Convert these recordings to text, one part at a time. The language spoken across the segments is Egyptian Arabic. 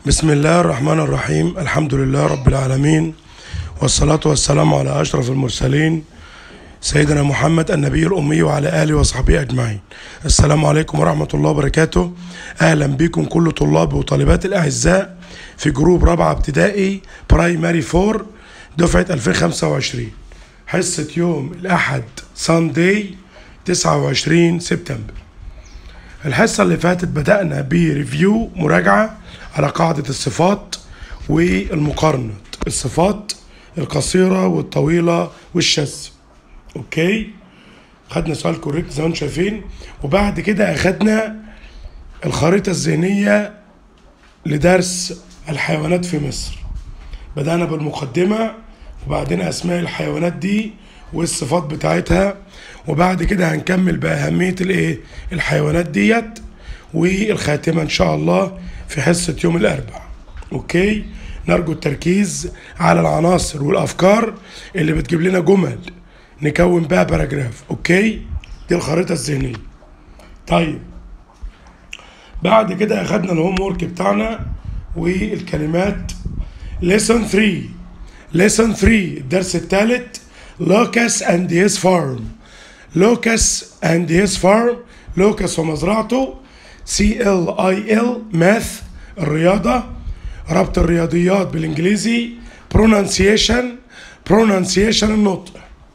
بسم الله الرحمن الرحيم الحمد لله رب العالمين والصلاة والسلام على أشرف المرسلين سيدنا محمد النبي الأمي وعلى آله وصحبه أجمعين السلام عليكم ورحمة الله وبركاته أهلا بكم كل طلاب وطالبات الأعزاء في جروب رابعة ابتدائي برايمري فور دفعة 2025 حصة يوم الأحد ساندي 29 سبتمبر الحصة اللي فاتت بدأنا بريفيو مراجعة على قاعدة الصفات والمقارنة الصفات القصيرة والطويلة والشاذة اوكي خدنا سؤال كوريكت زي ما انتم شايفين وبعد كده اخدنا الخريطة الذهنية لدرس الحيوانات في مصر بدأنا بالمقدمة وبعدين أسماء الحيوانات دي والصفات بتاعتها وبعد كده هنكمل بأهمية الإيه الحيوانات ديت والخاتمة إن شاء الله في حصة يوم الأربعاء أوكي نرجو التركيز على العناصر والأفكار اللي بتجيب لنا جمل نكون بها باراجراف أوكي دي الخريطة الذهنية طيب بعد كده أخدنا الهوم وورك بتاعنا والكلمات lesson 3 lesson 3 الدرس الثالث لوكاس and his farm لوكاس and his farm لوكاس ومزرعته سي ال اي ال ماث الرياضة ربط الرياضيات بالانجليزي pronunciation pronunciation النطق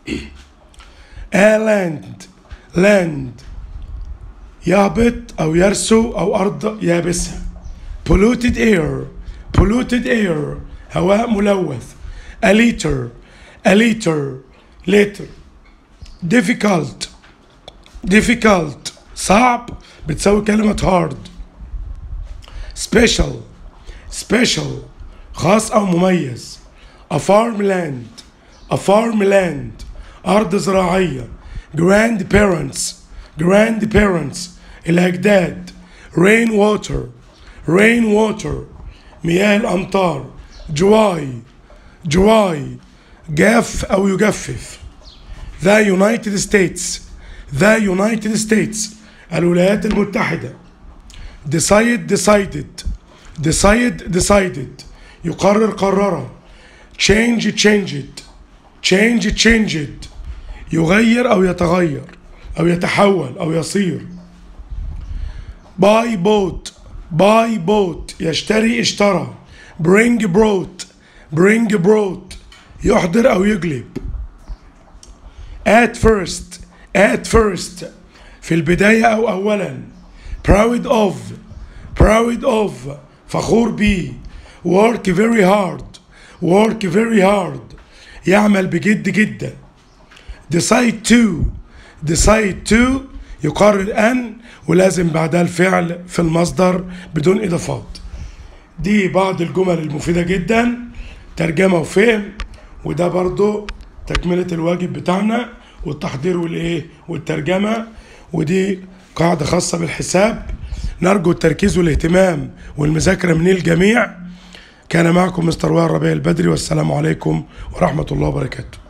a land land يهبط او يرسو او ارض يابسة polluted air polluted air هواء ملوث a liter a liter liter difficult difficult صعب بتساوي كلمة hard special special خاص أو مميز a farmland a farmland أرض زراعية grandparents grandparents الأجداد rain water rain water مياه الأمطار جواي جواي جاف أو يجفف the United States the United States الولايات المتحدة decide decided decide decided يقرر قرر change changed change changed يغير أو يتغير أو يتحول أو يصير buy bought buy bought يشتري اشترى bring brought bring brought يحضر أو يجلب at first at first في البداية أو أولا proud of proud of فخور بيه work very hard work very hard يعمل بجد جدا decide to decide to يقرر أن ولازم بعدها الفعل في المصدر بدون إضافات دي بعض الجمل المفيدة جدا ترجمة وفهم وده برضو تكملة الواجب بتاعنا والتحضير والإيه والترجمة ودي قاعدة خاصة بالحساب نرجو التركيز والاهتمام والمذاكرة من الجميع كان معكم مستر وائل ربيع البدري والسلام عليكم ورحمة الله وبركاته